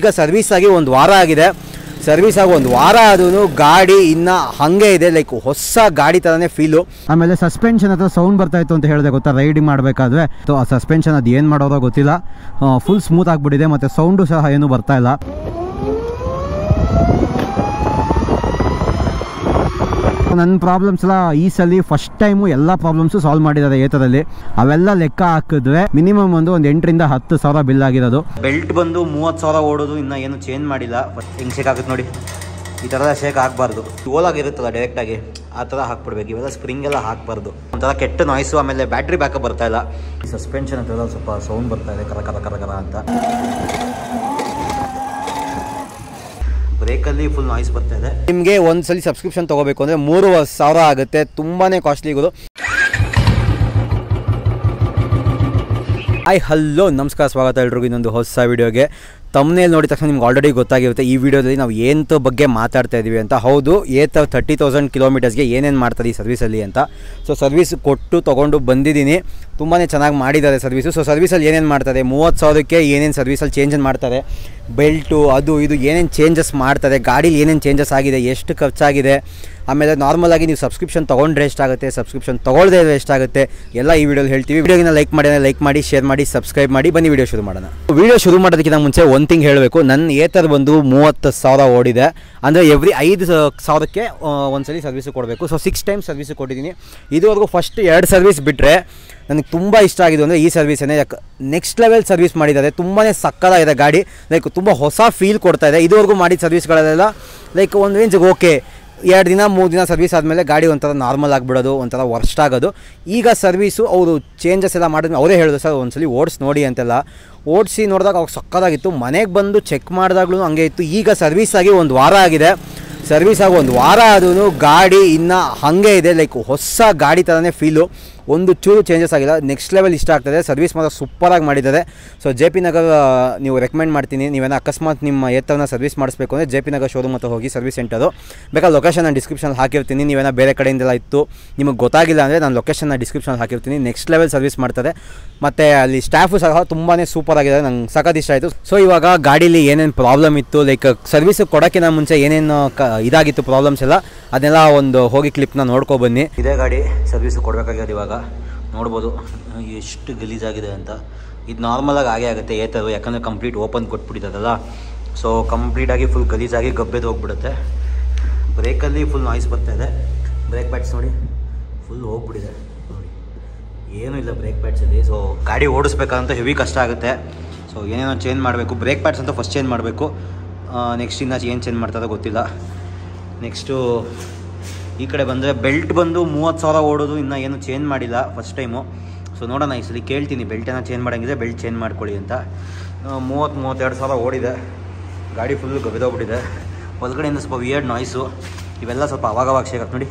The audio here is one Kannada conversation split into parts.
ಈಗ ಸರ್ವಿಸ್ ಆಗಿ ಒಂದು ವಾರ ಆಗಿದೆ ಸರ್ವಿಸ್ ಆಗಿ ಒಂದು ವಾರ ಆದ್ರೂ ಗಾಡಿ ಇನ್ನು ಹಾಗೆ ಇದೆ ಲೈಕ್ ಹೊಸ ಗಾಡಿ ಥರನೇ ಫೀಲು ಆಮೇಲೆ ಸಸ್ಪೆನ್ಷನ್ ಹತ್ರ ಸೌಂಡ್ ಬರ್ತಾ ಇತ್ತು ಅಂತ ಹೇಳಿದೆ ಗೊತ್ತಾ ರೈಡಿಂಗ್ ಮಾಡಬೇಕಾದ್ರೆ ಆ ಸಸ್ಪೆನ್ಷನ್ ಅದು ಏನು ಮಾಡೋದೋ ಗೊತ್ತಿಲ್ಲ ಫುಲ್ ಸ್ಮೂತ್ ಆಗಿಬಿಟ್ಟಿದೆ ಮತ್ತು ಸೌಂಡು ಸಹ ಏನೂ ಬರ್ತಾ ಇಲ್ಲ ನನ್ನ ಪ್ರಾಬ್ಲಮ್ಸ್ ಎಲ್ಲ ಈ ಸಲ ಫಸ್ಟ್ ಟೈಮು ಎಲ್ಲ ಪ್ರಾಬ್ಲಮ್ಸು ಸಾಲ್ವ್ ಮಾಡಿದ್ದಾರೆ ಏತದಲ್ಲಿ ಅವೆಲ್ಲ ಲೆಕ್ಕ ಹಾಕಿದ್ರೆ ಮಿನಿಮಮ್ ಒಂದು ಒಂದು ಎಂಟರಿಂದ ಹತ್ತು ಸಾವಿರ ಬಿಲ್ ಆಗಿರೋದು ಬೆಲ್ಟ್ ಬಂದು ಮೂವತ್ತು ಸಾವಿರ ಓಡೋದು ಇನ್ನು ಏನು ಚೇಂಜ್ ಮಾಡಿಲ್ಲ ಹೆಂಗೆ ಶೇಕ್ ಆಗುತ್ತೆ ನೋಡಿ ಈ ಥರದ ಶೇಕ್ ಹಾಕಬಾರ್ದು ಓಲಾಗಿರುತ್ತಲ್ಲ ಡೈರೆಕ್ಟಾಗಿ ಆ ಥರ ಹಾಕ್ಬಿಡ್ಬೇಕು ಇವೆಲ್ಲ ಸ್ಪ್ರಿಂಗ್ ಎಲ್ಲ ಹಾಕಬಾರ್ದು ಒಂಥರ ಕೆಟ್ಟ ನಾಯ್ಸು ಆಮೇಲೆ ಬ್ಯಾಟ್ರಿ ಬ್ಯಾಕಪ್ ಬರ್ತಾ ಇಲ್ಲ ಸಸ್ಪೆನ್ಷನ್ ಅಂತ ಸ್ವಲ್ಪ ಸೌಂಡ್ ಬರ್ತಾ ಇದೆ ಕರ ಕರ ಕರ ಕರ ಅಂತ ಬ್ರೇಕಲ್ಲಿ ಫುಲ್ ನಾಯ್ಸ್ ಬರ್ತಾ ಇದೆ ನಿಮಗೆ ಒಂದ್ಸಲಿ ಸಬ್ಸ್ಕ್ರಿಪ್ಷನ್ ತಗೋಬೇಕು ಅಂದರೆ ಮೂರು ಸಾವಿರ ಆಗುತ್ತೆ ತುಂಬಾ ಕಾಸ್ಟ್ಲಿ ಇದು ಹಾಯ್ ಹಲೋ ನಮಸ್ಕಾರ ಸ್ವಾಗತ ಎಲ್ರಿಗೂ ಇನ್ನೊಂದು ಹೊಸ ವಿಡಿಯೋಗೆ ತಮ್ಮನೇಲಿ ನೋಡಿದ ತಕ್ಷಣ ನಿಮ್ಗೆ ಆಲ್ರೆಡಿ ಗೊತ್ತಾಗಿರುತ್ತೆ ಈ ವಿಡಿಯೋದಲ್ಲಿ ನಾವು ಏನಂತ ಬಗ್ಗೆ ಮಾತಾಡ್ತಾ ಇದ್ದೀವಿ ಅಂತ ಹೌದು ಏತ ತರ್ಟಿ ತೌಸಂಡ್ ಕಿಲೋಮೀಟರ್ಸ್ಗೆ ಏನೇನು ಮಾಡ್ತಾರೆ ಈ ಸರ್ವಿಸಲ್ಲಿ ಅಂತ ಸೊ ಸರ್ವಿಸ್ ಕೊಟ್ಟು ತೊಗೊಂಡು ಬಂದಿದ್ದೀನಿ ತುಂಬಾ ಚೆನ್ನಾಗಿ ಮಾಡಿದ್ದಾರೆ ಸರ್ವಿಸು ಸೊ ಸರ್ವಿಸಲ್ಲಿ ಏನೇನು ಮಾಡ್ತಾರೆ ಮೂವತ್ತು ಸಾವಿರಕ್ಕೆ ಏನೇನು ಸರ್ವಿಸಲ್ಲಿ ಚೇಂಜ್ ಮಾಡ್ತಾರೆ ಬೆಲ್ಟು ಅದು ಇದು ಏನೇನು ಚೇಂಜಸ್ ಮಾಡ್ತಾರೆ ಗಾಡೀಲಿ ಏನೇನು ಚೇಂಜಸ್ ಆಗಿದೆ ಎಷ್ಟು ಖರ್ಚಾಗಿದೆ ಆಮೇಲೆ ನಾರ್ಮಲ್ ಆಗಿ ನೀವು ಸಬ್ಸ್ಕ್ರಿಪ್ಷನ್ ತೊಗೊಂಡ್ರೆ ಎಷ್ಟಾಗುತ್ತೆ ಸಬ್ಸ್ಕ್ರಿಪ್ಷನ್ ತೊಗೊಳ್ದೇ ಇದ್ರೆ ಎಷ್ಟಾಗುತ್ತೆ ಎಲ್ಲ ಈ ವಿಡಿಯೋಲಿ ಹೇಳ್ತೀವಿ ವಿಡಿಯೋಗಿನ ಲೈಕ್ ಮಾಡಿ ಲೈಕ್ ಮಾಡಿ ಶೇರ್ ಮಾಡಿ ಸಬ್ಸ್ಕ್ರೈಬ್ ಮಾಡಿ ಬನ್ನಿ ವಿಡಿಯೋ ಶುರು ಮಾಡೋಣ ವಿಡಿಯೋ ಶುರು ಮಾಡೋದಕ್ಕಿಂತ ಮುಂಚೆ ಒಂದು ತಿಂಗ್ ಹೇಳಬೇಕು ನನ್ನ ಏತರ್ ಬಂದು ಮೂವತ್ತು ಸಾವಿರ ಓಡಿದೆ ಅಂದರೆ ಎವ್ರಿ ಐದು ಸಾವಿರಕ್ಕೆ ಒಂದ್ಸಲಿ ಸರ್ವಿಸ್ ಕೊಡಬೇಕು ಸೊ ಸಿಕ್ಸ್ ಟೈಮ್ ಸರ್ವಿಸ್ ಕೊಟ್ಟಿದ್ದೀನಿ ಇದುವರೆಗೂ ಫಸ್ಟ್ ಎರಡು ಸರ್ವಿಸ್ ಬಿಟ್ಟರೆ ನನಗೆ ತುಂಬ ಇಷ್ಟ ಆಗಿದೆ ಅಂದರೆ ಈ ಸರ್ವಿಸೇ ಯಾಕೆ ನೆಕ್ಸ್ಟ್ ಲೆವೆಲ್ ಸರ್ವಿಸ್ ಮಾಡಿದ್ದಾರೆ ತುಂಬಾ ಸಕ್ಕದಾಗಿದೆ ಗಾಡಿ ಲೈಕ್ ತುಂಬ ಹೊಸ ಫೀಲ್ ಕೊಡ್ತಾ ಇದೆ ಇದುವರೆಗೂ ಮಾಡಿದ ಸರ್ವಿಸ್ಗಳೆಲ್ಲ ಲೈಕ್ ಒಂದು ರೇಂಜಿಗೆ ಓಕೆ ಎರಡು ದಿನ ಮೂರು ದಿನ ಸರ್ವಿಸ್ ಆದಮೇಲೆ ಗಾಡಿ ಒಂಥರ ನಾರ್ಮಲ್ ಆಗಿಬಿಡೋದು ಒಂಥರ ವರ್ಸ್ಟ್ ಆಗೋದು ಈಗ ಸರ್ವೀಸು ಅವರು ಚೇಂಜಸ್ ಎಲ್ಲ ಮಾಡಿದ್ಮೇಲೆ ಅವರೇ ಹೇಳಿದ್ರು ಸರ್ ಒಂದ್ಸಲಿ ಓಡಿಸಿ ನೋಡಿ ಅಂತೆಲ್ಲ ಓಡಿಸಿ ನೋಡಿದಾಗ ಅವಾಗ ಸಕ್ಕದಾಗಿತ್ತು ಮನೆಗೆ ಬಂದು ಚೆಕ್ ಮಾಡಿದಾಗ್ಲೂ ಹಂಗೆ ಇತ್ತು ಈಗ ಸರ್ವಿಸ್ ಆಗಿ ಒಂದು ವಾರ ಆಗಿದೆ ಸರ್ವಿಸ್ ಆಗಿ ಒಂದು ವಾರ ಆದ್ರೂ ಗಾಡಿ ಇನ್ನು ಹಾಗೆ ಇದೆ ಲೈಕ್ ಹೊಸ ಗಾಡಿ ಥರನೇ ಫೀಲು ಒಂದು ಚೂರು ಚೇಂಜಸ್ ಆಗಿಲ್ಲ ನೆಕ್ಸ್ಟ್ ಲೆವೆಲ್ ಇಷ್ಟ ಆಗ್ತದೆ ಸರ್ವಿಸ್ ಮಾತ್ರ ಸೂಪರಾಗಿ ಮಾಡಿದ್ದಾರೆ ಸೊ ಜೆ ಪಿ ನಗರ್ ನೀವು ರೆಕಮೆಂಡ್ ಮಾಡ್ತೀನಿ ನೀವೇನೋ ಅಕಸ್ಮಾತ್ ನಿಮ್ಮ ಎತ್ತವನ್ನ ಸರ್ವಿಸ್ ಮಾಡಿಸ್ಬೇಕು ಅಂದರೆ ಜೆ ಪಿ ನಗರ್ ಶೋರೂಮ್ ಹತ್ರ ಹೋಗಿ ಸರ್ವಿಸ್ ಸೆಂಟರು ಬೇಕಾದ್ರೆ ಲೊಕೇಶನ್ ನಾನು ಡಿಸ್ಕ್ರಿಪ್ಷನ್ ಹಾಕಿರ್ತೀನಿ ನೀವೇನೋ ಬೇರೆ ಕಡೆಯಿಂದೆಲ್ಲ ಇತ್ತು ನಿಮಗೆ ಗೊತ್ತಾಗಿಲ್ಲ ಅಂದರೆ ನಾನು ಲೊಕೇಶನ್ನ ಡಿಸ್ಕ್ರಿಪ್ಷನ್ ಹಾಕಿರ್ತೀನಿ ನೆಕ್ಸ್ಟ್ ಲೆವೆಲ್ ಸರ್ವಿಸ್ ಮಾಡ್ತಾರೆ ಮತ್ತು ಅಲ್ಲಿ ಸ್ಟಾಫು ಸಹ ತುಂಬಾ ಸೂಪರ್ ಆಗಿದೆ ನಂಗೆ ಸಖತ್ ಇಷ್ಟ ಆಯಿತು ಸೊ ಇವಾಗ ಗಾಡೀಲಿ ಏನೇನು ಪ್ರಾಬ್ಲಮ್ ಇತ್ತು ಲೈಕ್ ಸರ್ವಿಸ್ ಕೊಡೋಕ್ಕಿಂತ ಮುಂಚೆ ಏನೇನು ಕ ಇದಾಗಿತ್ತು ಪ್ರಾಬ್ಲಮ್ಸ್ ಎಲ್ಲ ಅದನ್ನೆಲ್ಲ ಒಂದು ಹೋಗಿ ಕ್ಲಿಪ್ನ ನೋಡ್ಕೊ ಬನ್ನಿ ಇದೇ ಗಾಡಿ ಸರ್ವಿಸ್ ಕೊಡಬೇಕಾಗಿದೆ ಇವಾಗ ನೋಡ್ಬೋದು ಎಷ್ಟು ಗಲೀಜಾಗಿದೆ ಅಂತ ಇದು ನಾರ್ಮಲಾಗಿ ಆಗೇ ಆಗುತ್ತೆ ಏತರು ಯಾಕಂದರೆ ಕಂಪ್ಲೀಟ್ ಓಪನ್ ಕೊಟ್ಬಿಟ್ಟಿದ್ದಲ್ಲ ಸೊ ಕಂಪ್ಲೀಟಾಗಿ ಫುಲ್ ಗಲೀಜಾಗಿ ಗಬ್ಬೆದು ಹೋಗ್ಬಿಡುತ್ತೆ ಬ್ರೇಕಲ್ಲಿ ಫುಲ್ ನಾಯ್ಸ್ ಬರ್ತಾ ಇದೆ ಬ್ರೇಕ್ ಪ್ಯಾಡ್ಸ್ ನೋಡಿ ಫುಲ್ ಹೋಗ್ಬಿಟ್ಟಿದೆ ನೋಡಿ ಏನೂ ಇಲ್ಲ ಬ್ರೇಕ್ ಪ್ಯಾಡ್ಸಲ್ಲಿ ಸೊ ಗಾಡಿ ಓಡಿಸ್ಬೇಕಂತ ಹೆವಿ ಕಷ್ಟ ಆಗುತ್ತೆ ಸೊ ಏನೇನೋ ಚೇಂಜ್ ಮಾಡಬೇಕು ಬ್ರೇಕ್ ಪ್ಯಾಡ್ಸ್ ಅಂತ ಫಸ್ಟ್ ಚೇಂಜ್ ಮಾಡಬೇಕು ನೆಕ್ಸ್ಟ್ ಇನ್ನು ಏನು ಚೇಂಜ್ ಮಾಡ್ತಾರೋ ಗೊತ್ತಿಲ್ಲ ನೆಕ್ಸ್ಟು ಈ ಕಡೆ ಬಂದರೆ ಬೆಲ್ಟ್ ಬಂದು ಮೂವತ್ತು ಸಾವಿರ ಓಡೋದು ಇನ್ನೂ ಏನು ಚೇಂಜ್ ಮಾಡಿಲ್ಲ ಫಸ್ಟ್ ಟೈಮು ಸೊ ನೋಡೋಣ ಈ ಸಲ ಕೇಳ್ತೀನಿ ಬೆಲ್ಟನ್ನು ಚೇಂಜ್ ಮಾಡೋಂಗಿದೆ ಬೆಲ್ಟ್ ಚೇಂಜ್ ಮಾಡ್ಕೊಳ್ಳಿ ಅಂತ ಮೂವತ್ತು ಮೂವತ್ತೆರಡು ಸಾವಿರ ಓಡಿದೆ ಗಾಡಿ ಫುಲ್ಲು ಗಬಿದೋಗ್ಬಿಟ್ಟಿದೆ ಒಳಗಡೆಯಿಂದ ಸ್ವಲ್ಪ ವಿಯರ್ಡ್ ನಾಯ್ಸು ಇವೆಲ್ಲ ಸ್ವಲ್ಪ ಅವಾಗವಾಗ ಶೇಕ್ ಆಗುತ್ತೆ ನೋಡಿ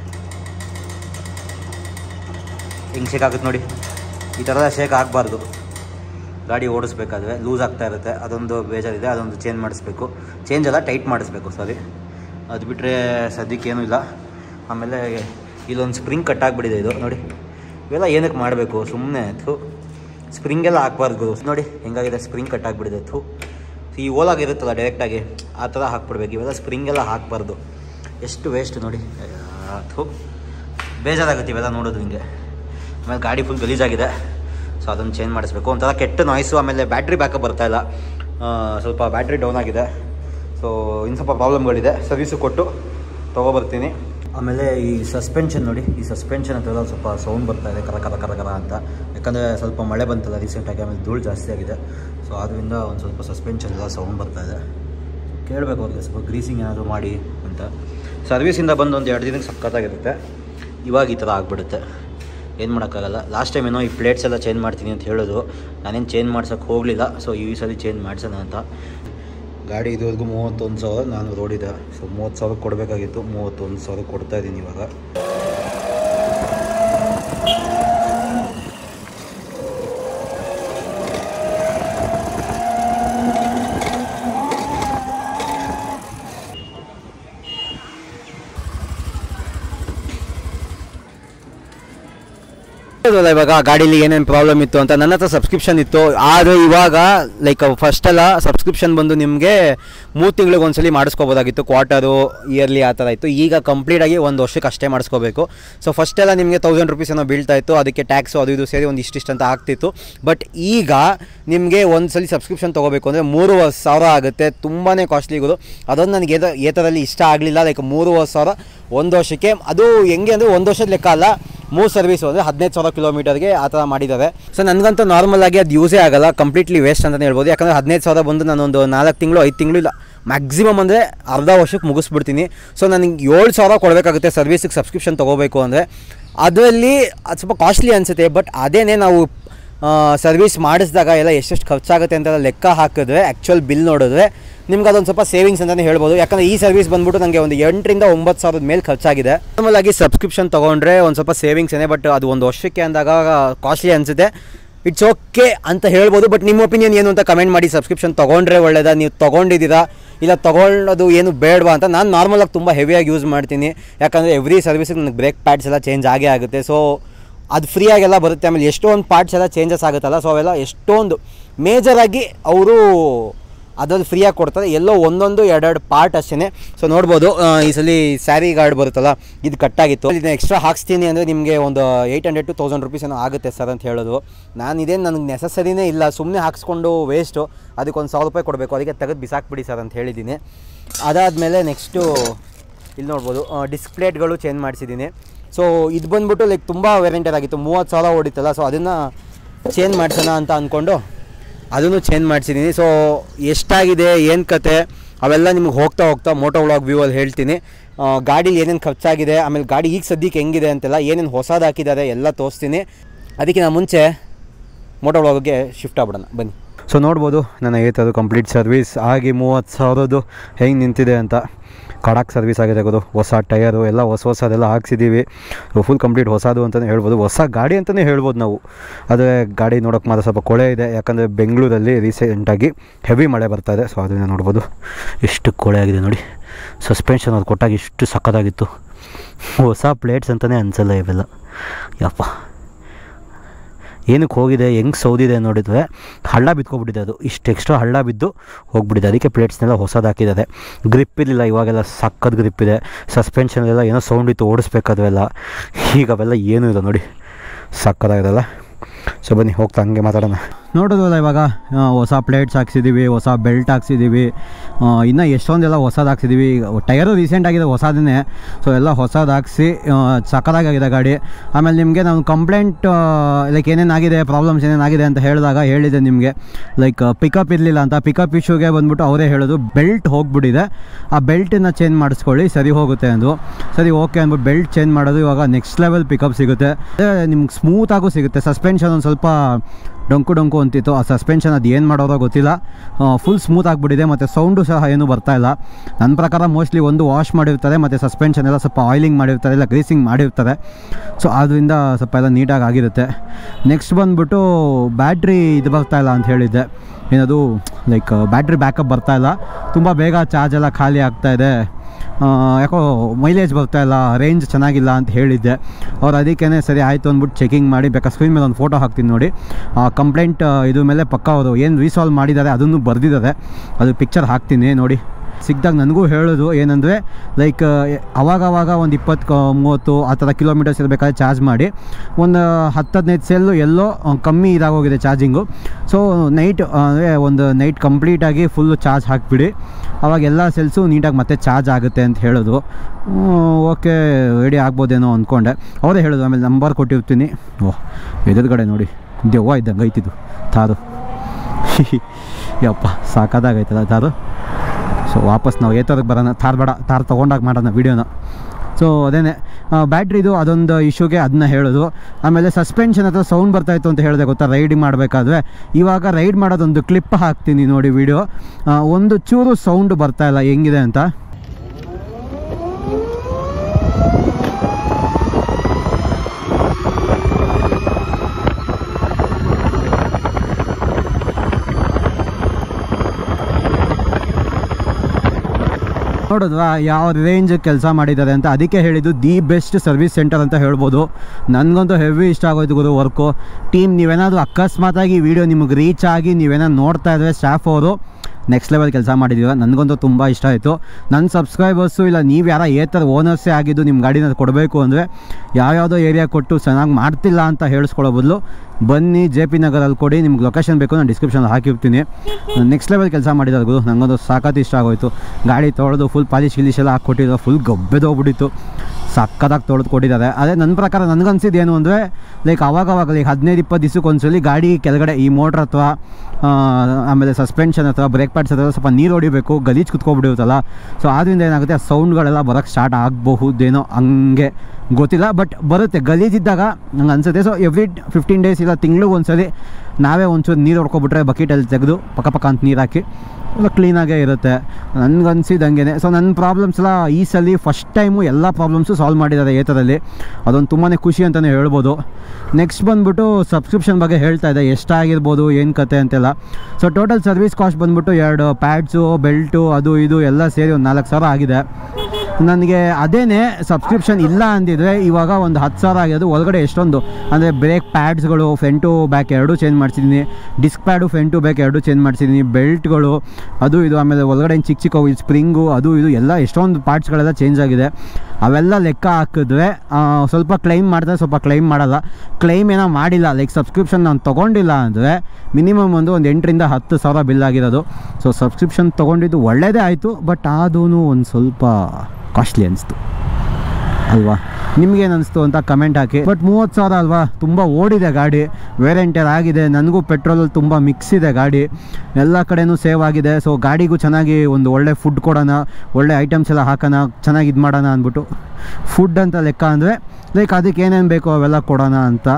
ಹಿಂಗೆ ಶೇಕ್ ಆಗುತ್ತೆ ನೋಡಿ ಈ ಥರದ ಶೇಕ್ ಆಗಬಾರ್ದು ಗಾಡಿ ಓಡಿಸ್ಬೇಕಾದ್ರೆ ಲೂಸ್ ಆಗ್ತಾ ಇರುತ್ತೆ ಅದೊಂದು ಬೇಜಾರಿದೆ ಅದೊಂದು ಚೇಂಜ್ ಮಾಡಿಸ್ಬೇಕು ಚೇಂಜ್ ಅಲ್ಲ ಟೈಟ್ ಮಾಡಿಸ್ಬೇಕು ಸಾರಿ ಅದು ಬಿಟ್ಟರೆ ಸದ್ಯಕ್ಕೇನೂ ಇಲ್ಲ ಆಮೇಲೆ ಇಲ್ಲೊಂದು ಸ್ಪ್ರಿಂಗ್ ಕಟ್ ಆಗಿಬಿಟ್ಟಿದೆ ಇದು ನೋಡಿ ಇವೆಲ್ಲ ಏನಕ್ಕೆ ಮಾಡಬೇಕು ಸುಮ್ಮನೆ ಥು ಸ್ಪ್ರಿಂಗೆಲ್ಲ ಹಾಕ್ಬಾರ್ದು ನೋಡಿ ಹೆಂಗಾಗಿದೆ ಸ್ಪ್ರಿಂಗ್ ಕಟ್ ಆಗಿಬಿಟ್ಟಿದೆ ಥು ಈ ಓಲಾಗಿರುತ್ತಲ್ಲ ಡೈರೆಕ್ಟಾಗಿ ಆ ಥರ ಹಾಕ್ಬಿಡ್ಬೇಕು ಇವೆಲ್ಲ ಸ್ಪ್ರಿಂಗೆಲ್ಲ ಹಾಕಬಾರ್ದು ಎಷ್ಟು ವೇಸ್ಟ್ ನೋಡಿ ಥು ಬೇಜಾರಾಗುತ್ತೆ ಇವೆಲ್ಲ ನೋಡೋದು ನಿಮಗೆ ಆಮೇಲೆ ಗಾಡಿ ಫುಲ್ ಗಲೀಜಾಗಿದೆ ಸೊ ಅದನ್ನು ಚೇಂಜ್ ಮಾಡಿಸ್ಬೇಕು ಒಂಥರ ಕೆಟ್ಟ ನಾಯ್ಸು ಆಮೇಲೆ ಬ್ಯಾಟ್ರಿ ಬ್ಯಾಕಪ್ ಬರ್ತಾ ಇಲ್ಲ ಸ್ವಲ್ಪ ಬ್ಯಾಟ್ರಿ ಡೌನ್ ಆಗಿದೆ ಸೊ ಇನ್ನು ಸ್ವಲ್ಪ ಪ್ರಾಬ್ಲಮ್ಗಳಿದೆ ಸರ್ವಿಸು ಕೊಟ್ಟು ತೊಗೊಬರ್ತೀನಿ ಆಮೇಲೆ ಈ ಸಸ್ಪೆನ್ಷನ್ ನೋಡಿ ಈ ಸಸ್ಪೆನ್ಷನ್ ಅಂತೆಲ್ಲ ಸ್ವಲ್ಪ ಸೌಂಡ್ ಬರ್ತಾ ಇದೆ ಕರ ಕರ ಕರ ಕರ ಅಂತ ಯಾಕಂದರೆ ಸ್ವಲ್ಪ ಮಳೆ ಬಂತಲ್ಲ ರೀಸೆಂಟಾಗಿ ಆಮೇಲೆ ಧೂಳು ಜಾಸ್ತಿ ಆಗಿದೆ ಸೊ ಅದರಿಂದ ಒಂದು ಸ್ವಲ್ಪ ಸಸ್ಪೆನ್ಷನ್ ಎಲ್ಲ ಸೌಂಡ್ ಬರ್ತಾ ಇದೆ ಕೇಳಬೇಕು ಅವ್ರಿಗೆ ಸ್ವಲ್ಪ ಗ್ರೀಸಿಂಗ್ ಏನಾದರೂ ಮಾಡಿ ಅಂತ ಸರ್ವಿಸಿಂದ ಬಂದು ಒಂದು ಎರಡು ದಿನಕ್ಕೆ ಸಖತ್ತಾಗಿರುತ್ತೆ ಇವಾಗ ಈ ಥರ ಆಗಿಬಿಡುತ್ತೆ ಏನು ಮಾಡೋಕ್ಕಾಗಲ್ಲ ಲಾಸ್ಟ್ ಟೈಮ್ ಏನೋ ಈ ಪ್ಲೇಟ್ಸ್ ಎಲ್ಲ ಚೇಂಜ್ ಮಾಡ್ತೀನಿ ಅಂತ ಹೇಳೋದು ನಾನೇನು ಚೇಂಜ್ ಮಾಡ್ಸೋಕ್ಕೆ ಹೋಗಲಿಲ್ಲ ಸೊ ಈ ಸಲ ಚೇಂಜ್ ಮಾಡ್ಸೋಣ ಅಂತ ಗಾಡಿ ಇದುವರೆಗೂ ಮೂವತ್ತೊಂದು ಸಾವಿರ ನಾನು ರೋಡಿದೆ ಸೊ ಮೂವತ್ತು ಸಾವಿರ ಕೊಡಬೇಕಾಗಿತ್ತು ಮೂವತ್ತೊಂದು ಸಾವಿರ ಕೊಡ್ತಾ ಇದ್ದೀನಿ ಇವಾಗ ನೋಡೋದಲ್ಲ ಇವಾಗ ಗಾಡೀಲಿ ಏನೇನು ಪ್ರಾಬ್ಲಮ್ ಇತ್ತು ಅಂತ ನನ್ನ ಹತ್ರ ಸಬ್ಸ್ಕ್ರಿಪ್ಷನ್ ಇತ್ತು ಆದರೆ ಇವಾಗ ಲೈಕ್ ಫಸ್ಟ್ ಎಲ್ಲ ಸಬ್ಸ್ಕ್ರಿಪ್ಷನ್ ಬಂದು ನಿಮಗೆ ಮೂರು ತಿಂಗಳಿಗೆ ಒಂದ್ಸಲಿ ಮಾಡಿಸ್ಕೋಬೋದಾಗಿತ್ತು ಕ್ವಾರ್ಟರು ಇಯರ್ಲಿ ಆ ಥರ ಇತ್ತು ಈಗ ಕಂಪ್ಲೀಟಾಗಿ ಒಂದು ವರ್ಷಕ್ಕೆ ಅಷ್ಟೇ ಮಾಡಿಸ್ಕೋಬೇಕು ಸೊ ಫಸ್ಟ್ ಎಲ್ಲ ನಿಮಗೆ ತೌಸಂಡ್ ರುಪೀಸ್ ಏನೋ ಬೀಳ್ತಾ ಇತ್ತು ಅದಕ್ಕೆ ಟ್ಯಾಕ್ಸು ಅದು ಇದು ಸೇರಿ ಒಂದು ಇಷ್ಟಿಷ್ಟು ಅಂತ ಆಗ್ತಿತ್ತು ಬಟ್ ಈಗ ನಿಮಗೆ ಒಂದು ಸಲ ಸಬ್ಸ್ಕ್ರಿಪ್ಷನ್ ತೊಗೋಬೇಕು ಅಂದರೆ ಮೂರುವರೆ ಸಾವಿರ ಆಗುತ್ತೆ ತುಂಬಾ ಕಾಸ್ಟ್ಲಿಗೋದು ಅದೊಂದು ನನಗೆ ಏತ ಏತರಲ್ಲಿ ಇಷ್ಟ ಆಗಲಿಲ್ಲ ಲೈಕ್ ಮೂರುವರೆ ಸಾವಿರ ಒಂದು ವರ್ಷಕ್ಕೆ ಅದು ಹೆಂಗೆ ಅಂದರೆ ಒಂದು ವರ್ಷದ ಲೆಕ್ಕ ಅಲ್ಲ ಮೂರು ಸರ್ವಿಸು ಅಂದರೆ ಹದಿನೈದು ಸಾವಿರ ಕಿಲೋಮೀಟರ್ಗೆ ಆ ಥರ ಮಾಡಿದ್ದಾರೆ ಸೊ ನನಗಂತೂ ನಾರ್ಮಲ್ ಆಗಿ ಅದು ಯೂಸೇ ಆಗಲ್ಲ ಕಂಪ್ಲೀಟ್ಲಿ ವೇಸ್ಟ್ ಅಂತಲೇ ಹೇಳ್ಬೋದು ಯಾಕಂದರೆ ಹದಿನೈದು ಸಾವಿರ ಬಂದು ನಾನೊಂದು ನಾಲ್ಕು ತಿಂಗಳು ಐದು ತಿಂಗಳು ಇಲ್ಲ ಮ್ಯಾಕ್ಸಿಮಮ್ ಅಂದರೆ ಅರ್ಧ ವರ್ಷಕ್ಕೆ ಮುಗಿಸ್ಬಿಡ್ತೀನಿ ಸೊ ನನಗೆ ಏಳು ಸಾವಿರ ಕೊಡಬೇಕಾಗುತ್ತೆ ಸರ್ವಿಸಿಗೆ ಸಬ್ಸ್ಕ್ರಿಪ್ಷನ್ ತೊಗೋಬೇಕು ಅಂದರೆ ಅದರಲ್ಲಿ ಅದು ಸ್ವಲ್ಪ ಕಾಸ್ಟ್ಲಿ ಅನಿಸುತ್ತೆ ಬಟ್ ಅದೇನೇ ನಾವು ಸರ್ವಿಸ್ ಮಾಡಿಸಿದಾಗ ಎಲ್ಲ ಎಷ್ಟೆಷ್ಟು ಖರ್ಚಾಗುತ್ತೆ ಅಂತೆಲ್ಲ ಲೆಕ್ಕ ಹಾಕಿದ್ರೆ ಆ್ಯಕ್ಚುಯಲ್ ಬಿಲ್ ನೋಡಿದ್ರೆ ನಿಮ್ಗೆ ಅದೊಂದು ಸ್ವಲ್ಪ ಸೇವಿಂಗ್ಸ್ ಅಂತಲೇ ಹೇಳ್ಬೋದು ಯಾಕಂದರೆ ಈ ಸರ್ವಿಸ್ ಬಂದ್ಬಿಟ್ಟು ನನಗೆ ಒಂದು ಎಂಟರಿಂದ ಒಂಬತ್ತು ಸಾವಿರದ ಮೇಲೆ ಖರ್ಚಾಗಿದೆ ನಾರ್ಮಲ್ ಆಗಿ ಸಬ್ಸ್ಕ್ರಿಪ್ಷನ್ ತೊಗೊಂಡ್ರೆ ಒಂದು ಸ್ವಲ್ಪ ಸೇವಿಂಗ್ಸ್ ಏನೇ ಬಟ್ ಅದು ಒಂದು ವರ್ಷಕ್ಕೆ ಅಂದಾಗ ಕಾಸ್ಟ್ಲಿ ಅನಿಸುತ್ತೆ ಇಟ್ಸ್ ಓಕೆ ಅಂತ ಹೇಳ್ಬೋದು ಬಟ್ ನಿಮ್ಮ ಒಪಿನಿಯನ್ ಏನು ಅಂತ ಕಮೆಂಟ್ ಮಾಡಿ ಸಬ್ಸ್ಕ್ರಿಪ್ಷನ್ ತೊಗೊಂಡ್ರೆ ಒಳ್ಳೇದಾ ನೀವು ತೊಗೊಂಡಿದ್ದೀರಾ ಇಲ್ಲ ತೊಗೊಳ್ಳೋದು ಏನು ಬೇಡವಾ ಅಂತ ನಾನು ನಾರ್ಮಲಾಗಿ ತುಂಬ ಹೆವಿಯಾಗಿ ಯೂಸ್ ಮಾಡ್ತೀನಿ ಯಾಕಂದರೆ ಎವ್ರಿ ಸರ್ವಿಸಿಗೆ ನನಗೆ ಬ್ರೇಕ್ ಪ್ಯಾಡ್ಸ್ ಎಲ್ಲ ಚೇಂಜ್ ಆಗೇ ಆಗುತ್ತೆ ಸೊ ಅದು ಫ್ರೀಯಾಗೆಲ್ಲ ಬರುತ್ತೆ ಆಮೇಲೆ ಎಷ್ಟೊಂದು ಪಾರ್ಟ್ಸ್ ಎಲ್ಲ ಚೇಂಜಸ್ ಆಗುತ್ತಲ್ಲ ಸೊ ಅವೆಲ್ಲ ಎಷ್ಟೊಂದು ಮೇಜರಾಗಿ ಅವರು ಅದ್ರಲ್ಲಿ ಫ್ರೀಯಾಗಿ ಕೊಡ್ತಾರೆ ಎಲ್ಲೋ ಒಂದೊಂದು ಎರಡೆರಡು ಪಾರ್ಟ್ ಅಷ್ಟೇ ಸೊ ನೋಡ್ಬೋದು ಆ, ಈ ಸಲ ಸ್ಯಾರಿ ಗಾರ್ಡ್ ಬರುತ್ತಲ್ಲ ಇದು ಕಟ್ಟಾಗಿತ್ತು ಇದನ್ನ ಎಕ್ಸ್ಟ್ರಾ ಹಾಕ್ಸ್ತೀನಿ ಅಂದರೆ ನಿಮಗೆ ಒಂದು eight hundred to thousand rupees ಏನೋ ಆಗುತ್ತೆ ಸರ್ ಅಂತ ಹೇಳೋದು ನಾನು ಇದೇನು ನನಗೆ ನೆಸಸರಿನೇ ಇಲ್ಲ ಸುಮ್ಮನೆ ಹಾಕ್ಸ್ಕೊಂಡು ವೇಸ್ಟು ಅದಕ್ಕೊಂದು ಸಾವಿರ ರೂಪಾಯಿ ಕೊಡಬೇಕು ಅದಕ್ಕೆ ತೆಗೆದು ಬಿಸಾಕ್ಬಿಡಿ ಸರ್ ಅಂತ ಹೇಳಿದ್ದೀನಿ ಅದಾದಮೇಲೆ ನೆಕ್ಸ್ಟು ಇಲ್ಲಿ ನೋಡ್ಬೋದು ಡಿಸ್ಪ್ಲೇಟ್ಗಳು ಚೇಂಜ್ ಮಾಡಿಸಿದ್ದೀನಿ ಸೊ ಇದು ಬಂದ್ಬಿಟ್ಟು ಲೈಕ್ ತುಂಬ ವೇರಿಯಂಟರ್ ಆಗಿತ್ತು ಮೂವತ್ತು ಸಾವಿರ ಓಡಿತ್ತಲ್ಲ ಸೊ ಅದನ್ನು ಚೇಂಜ್ ಮಾಡ್ಸೋಣ ಅಂತ ಅಂದ್ಕೊಂಡು ಅದನ್ನು ಚೇಂಜ್ ಮಾಡಿಸಿದ್ದೀನಿ ಸೊ ಎಷ್ಟಾಗಿದೆ ಏನು ಕತೆ ಅವೆಲ್ಲ ನಿಮ್ಗೆ ಹೋಗ್ತಾ ಹೋಗ್ತಾ ಮೋಟೋ ವ್ಲಾಗ್ ವ್ಯೂವಲ್ಲಿ ಹೇಳ್ತೀನಿ ಆ, ಗಾಡೀಲಿ ಏನೇನು ಖರ್ಚಾಗಿದೆ ಆಮೇಲೆ ಗಾಡಿ ಈಗ ಸದ್ಯಕ್ಕೆ ಹೆಂಗಿದೆ ಅಂತೆಲ್ಲ ಏನೇನು ಹೊಸದು ಹಾಕಿದ್ದಾರೆ ಎಲ್ಲ ತೋರಿಸ್ತೀನಿ ಅದಕ್ಕಿಂತ ಮುಂಚೆ ಮೋಟೋ ವ್ಲಾಗ್ಗೆ ಶಿಫ್ಟ್ ಆಗ್ಬಿಡೋಣ ಬನ್ನಿ ಸೊ ನೋಡ್ಬೋದು ನನ್ನ ಏತದು ಕಂಪ್ಲೀಟ್ ಸರ್ವಿಸ್ ಆಗಿ ಮೂವತ್ತು ಸಾವಿರದ್ದು ಹೆಂಗೆ ನಿಂತಿದೆ ಅಂತ ಕಡಾಕ್ ಸರ್ವಿಸ್ ಆಗಿದೆ ಅದು ಹೊಸ ಟಯರು ಎಲ್ಲ ಹೊಸ ಹೊಸದೆಲ್ಲ ಹಾಕ್ಸಿದ್ದೀವಿ ಫುಲ್ ಕಂಪ್ಲೀಟ್ ಹೊಸದು ಅಂತಲೇ ಹೇಳ್ಬೋದು ಹೊಸ ಗಾಡಿ ಅಂತಲೇ ಹೇಳ್ಬೋದು ನಾವು ಆದರೆ ಗಾಡಿ ನೋಡೋಕೆ ಮಾತ್ರ ಸ್ವಲ್ಪ ಕೊಳೆ ಇದೆ ಯಾಕಂದರೆ ಬೆಂಗಳೂರಲ್ಲಿ ರೀಸೆಂಟಾಗಿ ಹೆವಿ ಮಳೆ ಬರ್ತಾ ಇದೆ ಸೊ ಅದನ್ನು ನೋಡ್ಬೋದು ಎಷ್ಟು ಕೊಳೆ ಆಗಿದೆ ನೋಡಿ ಸಸ್ಪೆನ್ಷನ್ ಅದು ಕೊಟ್ಟಾಗ ಇಷ್ಟು ಸಕ್ಕತ್ತಾಗಿತ್ತು ಹೊಸ ಪ್ಲೇಟ್ಸ್ ಅಂತಲೇ ಅನಿಸಲ್ಲ ಇವೆಲ್ಲ ಯಪ್ಪ ಏನಕ್ಕೆ ಹೋಗಿದೆ ಹೆಂಗೆ ಸೌದಿದೆ ನೋಡಿದ್ರೆ ಹಳ್ಳ ಬಿದ್ಕೊಬಿಟ್ಟಿದೆ ಅದು ಇಷ್ಟು ಎಕ್ಸ್ಟ್ರಾ ಹಳ್ಳ ಬಿದ್ದು ಹೋಗ್ಬಿಟ್ಟಿದೆ ಅದಕ್ಕೆ ಪ್ಲೇಟ್ಸ್ನೆಲ್ಲ ಹೊಸದು ಹಾಕಿದ್ದಾರೆ ಗ್ರಿಪ್ ಇರಲಿಲ್ಲ ಇವಾಗೆಲ್ಲ ಸಕ್ಕತ್ ಗ್ರಿಪ್ ಇದೆ ಸಸ್ಪೆನ್ಷನ್ ಏನೋ ಸೌಂಡ್ ಇತ್ತು ಓಡಿಸ್ಬೇಕಾದ್ವೆಲ್ಲ ಈಗ ಅವೆಲ್ಲ ಏನೂ ಇಲ್ಲ ನೋಡಿ ಸಕ್ಕತ್ತಾಗಿದೆಲ್ಲ ಸೊ ಬನ್ನಿ ಹೋಗ್ತಾ ಹಂಗೆ ಮಾತಾಡೋಣ ನೋಡೋದಲ್ಲ ಇವಾಗ ಆ, ಹೊಸ ಪ್ಲೇಟ್ಸ್ ಹಾಕ್ಸಿದ್ದೀವಿ ಹೊಸ ಬೆಲ್ಟ್ ಹಾಕ್ಸಿದ್ದೀವಿ ಇನ್ನು ಎಷ್ಟೊಂದೆಲ್ಲ ಹೊಸದು ಹಾಕ್ಸಿದ್ದೀವಿ ಟಯರು ರೀಸೆಂಟ್ ಆಗಿದೆ ಹೊಸದನ್ನೇ ಸೊ ಎಲ್ಲ ಹೊಸದು ಹಾಕ್ಸಿ ಸಕ್ಕದಾಗಿದೆ ಗಾಡಿ ಆಮೇಲೆ ನಿಮಗೆ ನಾನು ಕಂಪ್ಲೇಂಟ್ ಲೈಕ್ ಏನೇನಾಗಿದೆ ಪ್ರಾಬ್ಲಮ್ಸ್ ಏನೇನಾಗಿದೆ ಅಂತ ಹೇಳಿದಾಗ ಹೇಳಿದೆ ನಿಮಗೆ ಲೈಕ್ ಪಿಕಪ್ ಇರಲಿಲ್ಲ ಅಂತ ಪಿಕಪ್ ಇಶ್ಯೂಗೆ ಬಂದ್ಬಿಟ್ಟು ಅವರೇ ಹೇಳೋದು ಬೆಲ್ಟ್ ಹೋಗ್ಬಿಟ್ಟಿದೆ ಆ ಬೆಲ್ಟನ್ನು ಚೇಂಜ್ ಮಾಡಿಸ್ಕೊಳ್ಳಿ ಸರಿ ಹೋಗುತ್ತೆ ಅಂದು ಸರಿ ಓಕೆ ಅಂದ್ಬಿಟ್ಟು ಬೆಲ್ಟ್ ಚೇಂಜ್ ಮಾಡೋದು ಇವಾಗ ನೆಕ್ಸ್ಟ್ ಲೆವೆಲ್ ಪಿಕಪ್ ಸಿಗುತ್ತೆ ನಿಮ್ಗೆ ಸ್ಮೂತಾಗೂ ಸಿಗುತ್ತೆ ಸಸ್ಪೆನ್ಷನ್ ಒಂದು ಸ್ವಲ್ಪ ಡೊಂಕು ಡೊಂಕು ಅಂತಿತ್ತು ಆ ಸಸ್ಪೆನ್ಷನ್ ಅದು ಏನು ಮಾಡೋರೋ ಗೊತ್ತಿಲ್ಲ ಫುಲ್ ಸ್ಮೂತ್ ಆಗಿಬಿಟ್ಟಿದೆ ಮತ್ತು ಸೌಂಡು ಸಹ ಏನೂ ಬರ್ತಾ ಇಲ್ಲ ನನ್ನ ಪ್ರಕಾರ ಮೋಸ್ಟ್ಲಿ ಒಂದು ವಾಶ್ ಮಾಡಿರ್ತಾರೆ ಮತ್ತು ಸಸ್ಪೆನ್ಷನ್ ಎಲ್ಲ ಸ್ವಲ್ಪ ಆಯಿಲಿಂಗ್ ಮಾಡಿರ್ತಾರೆ ಇಲ್ಲ ಗ್ರೀಸಿಂಗ್ ಮಾಡಿರ್ತಾರೆ ಸೊ ಅದರಿಂದ ಸ್ವಲ್ಪ ಎಲ್ಲ ನೀಟಾಗಿ ಆಗಿರುತ್ತೆ ನೆಕ್ಸ್ಟ್ ಬಂದುಬಿಟ್ಟು ಬ್ಯಾಟ್ರಿ ಇದು ಬರ್ತಾ ಇಲ್ಲ ಅಂತ ಹೇಳಿದ್ದೆ ಏನದು ಲೈಕ್ ಬ್ಯಾಟ್ರಿ ಬ್ಯಾಕಪ್ ಬರ್ತಾ ಇಲ್ಲ ತುಂಬ ಬೇಗ ಚಾರ್ಜ್ ಎಲ್ಲ ಖಾಲಿ ಆಗ್ತಾ ಇದೆ ಆ, ಯಾಕೋ ಮೈಲೇಜ್ ಬರ್ತಾ ಇಲ್ಲ ರೇಂಜ್ ಚೆನ್ನಾಗಿಲ್ಲ ಅಂತ ಹೇಳಿದ್ದೆ ಅವ್ರು ಅದಕ್ಕೇ ಸರಿ ಆಯಿತು ಅಂದ್ಬಿಟ್ಟು ಚೆಕಿಂಗ್ ಮಾಡಿ ಬೇಕಾದ್ರೆ ಸ್ಕ್ರೀನ್ ಮೇಲೆ ಒಂದು ಫೋಟೋ ಹಾಕ್ತೀನಿ ನೋಡಿ ಕಂಪ್ಲೇಂಟ್ ಇದು ಮೇಲೆ ಪಕ್ಕ ಅವರು ಏನು ರೀಸಾಲ್ವ್ ಮಾಡಿದ್ದಾರೆ ಅದನ್ನು ಬರೆದಿದ್ದಾರೆ ಅದು ಪಿಕ್ಚರ್ ಹಾಕ್ತೀನಿ ನೋಡಿ ಸಿಕ್ಕಿದಾಗ ನನಗೂ ಹೇಳೋದು ಏನಂದರೆ ಲೈಕ್ ಅವಾಗವಾಗ ಒಂದು ಇಪ್ಪತ್ತು ಮೂವತ್ತು ಆ ಥರ ಕಿಲೋಮೀಟರ್ಸ್ ಇರಬೇಕಾದ್ರೆ ಚಾರ್ಜ್ ಮಾಡಿ ಒಂದು ಹತ್ತು ಹದಿನೈದು ಸೆಲ್ಲು ಎಲ್ಲೋ ಆ, ಕಮ್ಮಿ ಇದಾಗೋಗಿದೆ ಚಾರ್ಜಿಂಗು ಸೊ ನೈಟ್ ಅಂದರೆ ಒಂದು ನೈಟ್ ಕಂಪ್ಲೀಟಾಗಿ ಫುಲ್ಲು ಚಾರ್ಜ್ ಹಾಕಿಬಿಡಿ ಅವಾಗ ಎಲ್ಲ ಸೆಲ್ಸು ನೀಟಾಗಿ ಮತ್ತೆ ಚಾರ್ಜ್ ಆಗುತ್ತೆ ಅಂತ ಹೇಳೋದು ಓಕೆ ರೆಡಿ ಆಗ್ಬೋದೇನೋ ಅಂದ್ಕೊಂಡೆ ಅವರೇ ಹೇಳೋದು ಆಮೇಲೆ ನಂಬರ್ ಕೊಟ್ಟಿರ್ತೀನಿ ಓಹ್ ಎದುರುಗಡೆ ನೋಡಿ ದೆವ್ವ ಇದ್ದಂಗೆ ಐತಿದು ತಾರು ಯಪ್ಪ ಸಾಕಾದಾಗೈತಲ್ಲ ತಾರು ಸೊ ವಾಪಸ್ ನಾವು ಏತೋದಕ್ಕೆ ಬರೋಣ ತಾರ್ ಬೇಡ ತಾರ್ ತೊಗೊಂಡಾಗ ಮಾಡೋಣ ವೀಡಿಯೋನ ಸೊ ಅದೇನೆ ಬ್ಯಾಟ್ರಿದು ಅದೊಂದು ಇಶ್ಯೂಗೆ ಅದನ್ನ ಹೇಳೋದು ಆಮೇಲೆ ಸಸ್ಪೆನ್ಷನ್ ಅಥವಾ ಸೌಂಡ್ ಬರ್ತಾಯಿತ್ತು ಅಂತ ಹೇಳಿದೆ ಗೊತ್ತಾ ರೈಡಿಂಗ್ ಮಾಡಬೇಕಾದ್ರೆ ಇವಾಗ ರೈಡ್ ಮಾಡೋದೊಂದು ಕ್ಲಿಪ್ ಹಾಕ್ತೀನಿ ನೋಡಿ ವಿಡಿಯೋ ಒಂದು ಚೂರು ಸೌಂಡ್ ಬರ್ತಾ ಇಲ್ಲ ಹೆಂಗಿದೆ ಅಂತ ನೋಡಿದ್ವಾ ಯಾವ ರೇಂಜ್ ಕೆಲಸ ಮಾಡಿದ್ದಾರೆ ಅಂತ ಅದಕ್ಕೆ ಹೇಳಿದ್ದು ದಿ ಬೆಸ್ಟ್ ಸರ್ವಿಸ್ ಸೆಂಟರ್ ಅಂತ ಹೇಳ್ಬೋದು ನನಗಂತೂ ಹೆವಿ ಇಷ್ಟ ಆಗೋಯ್ತು ಗುರು ವರ್ಕು ಟೀಮ್ ನೀವೇನಾದರೂ ಅಕಸ್ಮಾತಾಗಿ ಈ ವಿಡಿಯೋ ನಿಮಗೆ ರೀಚ್ ಆಗಿ ನೀವೇನಾದ್ರು ನೋಡ್ತಾ ಇದ್ರೆ ಸ್ಟಾಫ್ ಅವರು ನೆಕ್ಸ್ಟ್ ಲೆವೆಲ್ ಕೆಲಸ ಮಾಡಿದ್ದೀರ ನನಗಂತೂ ತುಂಬ ಇಷ್ಟ ಆಯಿತು ನನ್ನ ಸಬ್ಸ್ಕ್ರೈಬರ್ಸು ಇಲ್ಲ ನೀವು ಯಾರ ಏ ಥರ ಓನರ್ಸೇ ಆಗಿದ್ದು ನಿಮ್ಮ ಗಾಡಿನ ಕೊಡಬೇಕು ಅಂದರೆ ಯಾವ್ಯಾವುದೋ ಏರಿಯಾ ಕೊಟ್ಟು ಚೆನ್ನಾಗಿ ಮಾಡ್ತಿಲ್ಲ ಅಂತ ಹೇಳಿಸ್ಕೊಳ್ಳೋ ಬದಲು ಬನ್ನಿ ಜೆ ಪಿ ನಗರಲ್ಲಿ ಕೊಡಿ ನಿಮ್ಗೆ ಲೊಕೇಶನ್ ಬೇಕು ನಾನು ಡಿಸ್ಕ್ರಿಪ್ಷನ್ ಹಾಕಿರ್ತೀನಿ ನೆಕ್ಸ್ಟ್ ಲೆವೆಲ್ ಕೆಲಸ ಮಾಡಿದ್ದಾರೆ ಗುರು ನನಗೊಂದು ಸಾಕತ್ತು ಇಷ್ಟ ಆಗೋಯ್ತು ಗಾಡಿ ತೊಳೆದು ಫುಲ್ ಪಾಲಿಶ್ ಗಿಲಿಶ್ ಎಲ್ಲ ಹಾಕ್ಕೊಟ್ಟಿದ್ರು ಫುಲ್ ಗಬ್ಬೆದೋಗ್ಬಿಟ್ಟಿತ್ತು ಸಕ್ಕದಾಗಿ ತೊಳೆದು ಕೊಟ್ಟಿದ್ದಾರೆ ಅದೇ ನನ್ನ ಪ್ರಕಾರ ನನಗನ್ಸಿದ್ದು ಏನು ಅಂದರೆ ಲೈಕ್ ಅವಾಗ ಅವಾಗ ಲೈಕ್ ಹದಿನೈದು ಇಪ್ಪತ್ತು ದಿವಸಕ್ಕೆ ಒಂದ್ಸಲಿ ಗಾಡಿ ಕೆಳಗಡೆ ಈ ಮೋಟ್ರ್ ಅಥವಾ ಆಮೇಲೆ ಸಸ್ಪೆನ್ಷನ್ ಅಥವಾ ಬ್ರೇಕ್ ಪ್ಯಾಡ್ಸ್ ಅಥವಾ ಸ್ವಲ್ಪ ನೀರು ಹೊಡಿಬೇಕು ಗಲೀಜು ಕುತ್ಕೊಬಿಟ್ಟಿರುತ್ತಲ್ಲ ಸೊ ಆದ್ದರಿಂದ ಏನಾಗುತ್ತೆ ಆ ಸೌಂಡ್ಗಳೆಲ್ಲ ಬರೋಕ್ಕೆ ಸ್ಟಾರ್ಟ್ ಆಗಬಹುದೇನೋ ಹಂಗೆ ಗೊತ್ತಿಲ್ಲ ಬಟ್ ಬರುತ್ತೆ ಗಲೀಜಿದ್ದಾಗ ನಂಗೆ ಅನ್ಸುತ್ತೆ ಸೊ ಎವ್ರಿ ಫಿಫ್ಟೀನ್ ಡೇಸ್ ಇಲ್ಲ ತಿಂಗ್ಳಿಗೆ ಒಂದ್ಸಲಿ ನಾವೇ ಒಂಚೂರು ನೀರು ಹೊಡ್ಕೊಬಿಟ್ರೆ ಬಕೆಟಲ್ಲಿ ತೆಗೆದು ಪಕ್ಕ ಪಕ್ಕ ಅಂತ ನೀರು ಹಾಕಿ ಎಲ್ಲ ಕ್ಲೀನಾಗೇ ಇರುತ್ತೆ ನನಗನ್ಸಿದ್ದು ಹಂಗೆ ಸೊ ನನ್ನ ಪ್ರಾಬ್ಲಮ್ಸ್ ಎಲ್ಲ ಈ ಸಲ ಫಸ್ಟ್ ಟೈಮು ಎಲ್ಲ ಪ್ರಾಬ್ಲಮ್ಸು ಸಾಲ್ವ್ ಮಾಡಿದ್ದಾರೆ ಏತದಲ್ಲಿ ಅದೊಂದು ತುಂಬಾ ಖುಷಿ ಅಂತಲೇ ಹೇಳ್ಬೋದು ನೆಕ್ಸ್ಟ್ ಬಂದ್ಬಿಟ್ಟು ಸಬ್ಸ್ಕ್ರಿಪ್ಷನ್ ಬಗ್ಗೆ ಹೇಳ್ತಾ ಇದೆ ಎಷ್ಟಾಗಿರ್ಬೋದು ಏನು ಕತೆ ಅಂತೆಲ್ಲ ಸೊ ಟೋಟಲ್ ಸರ್ವಿಸ್ ಕಾಸ್ಟ್ ಬಂದ್ಬಿಟ್ಟು ಎರಡು ಪ್ಯಾಡ್ಸು ಬೆಲ್ಟು ಅದು ಇದು ಎಲ್ಲ ಸೇರಿ ಒಂದು ನಾಲ್ಕು ಸಾವಿರ ಆಗಿದೆ ನನಗೆ ಅದೇನೇ ಸಬ್ಸ್ಕ್ರಿಪ್ಷನ್ ಇಲ್ಲ ಅಂದಿದ್ರೆ ಇವಾಗ ಒಂದು ಹತ್ತು ಸಾವಿರ ಆಗಿರೋದು ಒಳಗಡೆ ಎಷ್ಟೊಂದು ಅಂದರೆ ಬ್ರೇಕ್ ಪ್ಯಾಡ್ಸ್ಗಳು ಫ್ರಂಟು ಬ್ಯಾಕ್ ಎರಡೂ ಚೇಂಜ್ ಮಾಡಿಸಿದ್ದೀನಿ ಡಿಸ್ಕ್ ಪ್ಯಾಡು ಫ್ರಂಟು ಬ್ಯಾಕ್ ಎರಡೂ ಚೇಂಜ್ ಮಾಡಿಸಿದ್ದೀನಿ ಬೆಲ್ಟ್ಗಳು ಅದು ಇದು ಆಮೇಲೆ ಒಳಗಡೆ ಚಿಕ್ಕ ಚಿಕ್ಕ ಸ್ಪ್ರಿಂಗು ಅದು ಇದು ಎಲ್ಲ ಎಷ್ಟೊಂದು ಪಾರ್ಟ್ಸ್ಗಳೆಲ್ಲ ಚೇಂಜ್ ಆಗಿದೆ ಅವೆಲ್ಲ ಲೆಕ್ಕ ಹಾಕಿದ್ರೆ ಆ, ಸ್ವಲ್ಪ ಕ್ಲೈಮ್ ಮಾಡ್ತಾರೆ ಸ್ವಲ್ಪ ಕ್ಲೈಮ್ ಮಾಡಲ್ಲ ಕ್ಲೈಮ್ ಏನೋ ಮಾಡಿಲ್ಲ ಲೈಕ್ ಸಬ್ಸ್ಕ್ರಿಪ್ಷನ್ ನಾನು ತೊಗೊಂಡಿಲ್ಲ ಅಂದರೆ ಮಿನಿಮಮ್ ಒಂದು ಒಂದು ಎಂಟರಿಂದ ಹತ್ತು ಸಾವಿರ ಬಿಲ್ ಆಗಿರೋದು ಸೊ ಸಬ್ಸ್ಕ್ರಿಪ್ಷನ್ ತೊಗೊಂಡಿದ್ದು ಒಳ್ಳೆಯದೇ ಆಯಿತು ಬಟ್ ಅದೂ ಒಂದು ಸ್ವಲ್ಪ ಕಾಸ್ಟ್ಲಿ ಅನಿಸ್ತು ಅಲ್ವಾ ನಿಮ್ಗೇನು ಅನಿಸ್ತು ಅಂತ ಕಮೆಂಟ್ ಹಾಕಿ ಬಟ್ ಮೂವತ್ತು ಸಾವಿರ ಅಲ್ವಾ ತುಂಬ ಓಡಿದೆ ಗಾಡಿ ವೇರಿಯಂಟರ್ ಆಗಿದೆ ನನಗೂ ಪೆಟ್ರೋಲಲ್ಲಿ ತುಂಬ ಮಿಕ್ಸ್ ಇದೆ ಗಾಡಿ ಎಲ್ಲ ಕಡೆನೂ ಸೇವ್ ಆಗಿದೆ ಸೊ ಗಾಡಿಗೂ ಚೆನ್ನಾಗಿ ಒಂದು ಒಳ್ಳೆ ಫುಡ್ ಕೊಡೋಣ ಒಳ್ಳೆ ಐಟಮ್ಸ್ ಎಲ್ಲ ಹಾಕೋಣ ಚೆನ್ನಾಗಿ ಇದು ಮಾಡೋಣ ಅಂದ್ಬಿಟ್ಟು ಫುಡ್ ಅಂತ ಲೆಕ್ಕ ಅಂದರೆ ಲೈಕ್ ಅದಕ್ಕೆ ಏನೇನು ಬೇಕೋ ಅವೆಲ್ಲ ಕೊಡೋಣ ಅಂತ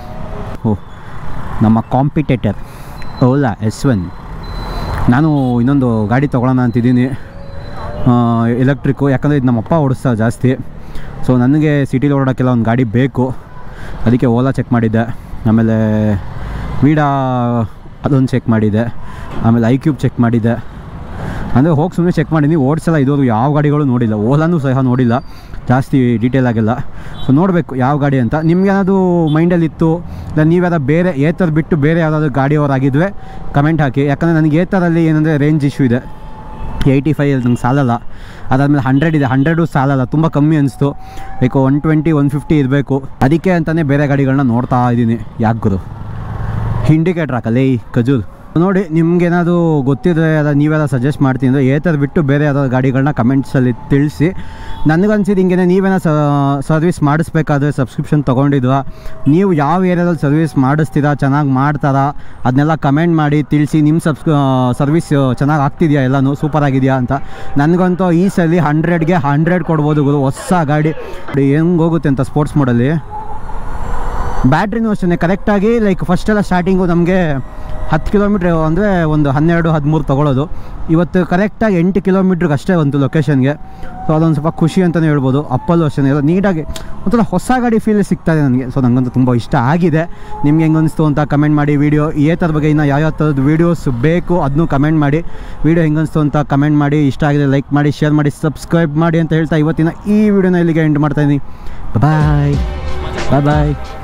ಓ ನಮ್ಮ ಕಾಂಪಿಟೇಟರ್ ಓಲಾ ಎಸ್ ಒನ್ ನಾನು ಇನ್ನೊಂದು ಗಾಡಿ ತೊಗೊಳ್ಳೋಣ ಅಂತಿದ್ದೀನಿ ಎಲೆಕ್ಟ್ರಿಕ್ಕು ಯಾಕಂದರೆ ಇದು ನಮ್ಮಪ್ಪ ಓಡಿಸ್ತಾರೆ ಜಾಸ್ತಿ ಸೊ ನನಗೆ ಸಿಟಿಲಿ ಓಡೋಕ್ಕೆಲ್ಲ ಒಂದು ಗಾಡಿ ಬೇಕು ಅದಕ್ಕೆ ಓಲಾ ಚೆಕ್ ಮಾಡಿದ್ದೆ ಆಮೇಲೆ ವೀಡಾ ಅದೊಂದು ಚೆಕ್ ಮಾಡಿದ್ದೆ ಆಮೇಲೆ ಐ ಕ್ಯೂಬ್ ಚೆಕ್ ಮಾಡಿದ್ದೆ ಅಂದರೆ ಹೋಗಿ ಸುಮ್ಮನೆ ಚೆಕ್ ಮಾಡೀನಿ ಓಡಿಸಲ್ಲ ಇದುವರೆಗೂ ಯಾವ ಗಾಡಿಗಳು ನೋಡಿಲ್ಲ ಓಲಾನು ಸಹ ನೋಡಿಲ್ಲ ಜಾಸ್ತಿ ಡೀಟೇಲ್ ಆಗಿಲ್ಲ ಸೊ ನೋಡಬೇಕು ಯಾವ ಗಾಡಿ ಅಂತ ನಿಮ್ಗೇನಾದ್ರು ಮೈಂಡಲ್ಲಿ ಇತ್ತು ಇಲ್ಲ ನೀವ್ಯಾರ ಬೇರೆ ಏತರ್ ಬಿಟ್ಟು ಬೇರೆ ಯಾವುದಾದ್ರು ಗಾಡಿಯವರಾಗಿದ್ದರೆ ಕಮೆಂಟ್ ಹಾಕಿ ಯಾಕಂದರೆ ನನಗೆ ಏತರಲ್ಲಿ ಏನಂದರೆ ರೇಂಜ್ ಇಶ್ಯೂ ಇದೆ ಏಯ್ಟಿ ಫೈವ್ ನಂಗೆ ಸಾಲಲ್ಲ ಅದಾದಮೇಲೆ ಹಂಡ್ರೆಡ್ ಇದೆ ಹಂಡ್ರೆಡು ಸಾಲಲ್ಲ ತುಂಬ ಕಮ್ಮಿ ಅನಿಸ್ತು like one twenty one fifty ಇರಬೇಕು ಅದಕ್ಕೆ ಅಂತಲೇ ಬೇರೆ ಗಾಡಿಗಳನ್ನ ನೋಡ್ತಾ ಇದ್ದೀನಿ ಯಾಕೆ ಗುರು ಇಂಡಿಕೇಟ್ರ್ ಹಾಕಲ್ಲ ಈ ಖಜೂರ್ ನೋಡಿ ನಿಮ್ಗೇನಾದ್ರು ಗೊತ್ತಿದ್ರೆ ಅದ ನೀವೆಲ್ಲ ಸಜೆಸ್ಟ್ ಮಾಡ್ತೀನಿ ಅಂದರೆ ಏತರ ಬಿಟ್ಟು ಬೇರೆ ಯಾವ್ದಾದ್ರು ಗಾಡಿಗಳನ್ನ ಕಮೆಂಟ್ಸಲ್ಲಿ ತಿಳಿಸಿ ನನಗನ್ಸಿದ್ದು ಹಿಂಗೆ ನೀವೇನ ಸರ್ವಿಸ್ ಮಾಡಿಸ್ಬೇಕಾದ್ರೆ ಸಬ್ಸ್ಕ್ರಿಪ್ಷನ್ ತೊಗೊಂಡಿದ್ವಾ ನೀವು ಯಾವ ಏರಿಯಾದಲ್ಲಿ ಸರ್ವಿಸ್ ಮಾಡಿಸ್ತೀರಾ ಚೆನ್ನಾಗಿ ಮಾಡ್ತಾರಾ ಅದನ್ನೆಲ್ಲ ಕಮೆಂಟ್ ಮಾಡಿ ತಿಳಿಸಿ ನಿಮ್ಮ ಸಬ್ಸ್ ಸರ್ವಿಸ್ ಚೆನ್ನಾಗಿ ಆಗ್ತಿದೆಯಾ ಎಲ್ಲನೂ ಸೂಪರ್ ಆಗಿದೆಯಾ ಅಂತ ನನಗಂತೂ ಈ ಸಲ ಹಂಡ್ರೆಡ್ಗೆ ಹಂಡ್ರೆಡ್ ಕೊಡ್ಬೋದು ಗುರು ಹೊಸ ಗಾಡಿ ಹೆಂಗೆ ಹೋಗುತ್ತೆ ಅಂತ ಸ್ಪೋರ್ಟ್ಸ್ ಮೋಡಲ್ಲಿ ಬ್ಯಾಟ್ರಿನೂ ಅಷ್ಟೇ ಕರೆಕ್ಟಾಗಿ ಲೈಕ್ ಫಸ್ಟೆಲ್ಲ ಸ್ಟಾರ್ಟಿಂಗು ನಮಗೆ ಹತ್ತು ಕಿಲೋಮೀಟ್ರ್ ಅಂದರೆ ಒಂದು ಹನ್ನೆರಡು ಹದಿಮೂರು ತೊಗೊಳೋದು ಇವತ್ತು ಕರೆಕ್ಟಾಗಿ ಎಂಟು ಕಿಲೋಮೀಟ್ರಿಗೆ ಅಷ್ಟೇ ಒಂದು ಲೊಕೇಶನ್ಗೆ ಸೊ ಅದೊಂದು ಸ್ವಲ್ಪ ಖುಷಿ ಅಂತಲೇ ಹೇಳ್ಬೋದು ಅಪ್ಪಲ್ಲೂ ಅಷ್ಟೇ ಎಲ್ಲ ನೀಟಾಗಿ ಒಂಥರ ಹೊಸ ಗಾಡಿ ಫೀಲ್ ಸಿಗ್ತಾ ಇದೆ ನನಗೆ ಸೊ ನನಗಂತೂ ತುಂಬ ಇಷ್ಟ ಆಗಿದೆ ನಿಮ್ಗೆ ಹೆಂಗೆ ಅನಿಸ್ತು ಅಂತ ಕಮೆಂಟ್ ಮಾಡಿ ವೀಡಿಯೋ ಈ ಥರದ ಬಗ್ಗೆ ಇನ್ನು ಯಾವ್ಯಾವ ಥರದ್ದು ವೀಡಿಯೋಸ್ ಬೇಕು ಅದನ್ನು ಕಮೆಂಟ್ ಮಾಡಿ ವೀಡಿಯೋ ಹೆಂಗೆ ಅನಿಸ್ತು ಅಂತ ಕಮೆಂಟ್ ಮಾಡಿ ಇಷ್ಟ ಆಗಿದೆ ಲೈಕ್ ಮಾಡಿ ಶೇರ್ ಮಾಡಿ ಸಬ್ಸ್ಕ್ರೈಬ್ ಮಾಡಿ ಅಂತ ಹೇಳ್ತಾ ಇವತ್ತಿನ ಈ ವಿಡಿಯೋನ ಇಲ್ಲಿಗೆ ಎಂಡ್ ಮಾಡ್ತಾಯಿದ್ದೀನಿ ಬಾಯ್ ಬಾಯ್ ಬಾಯ್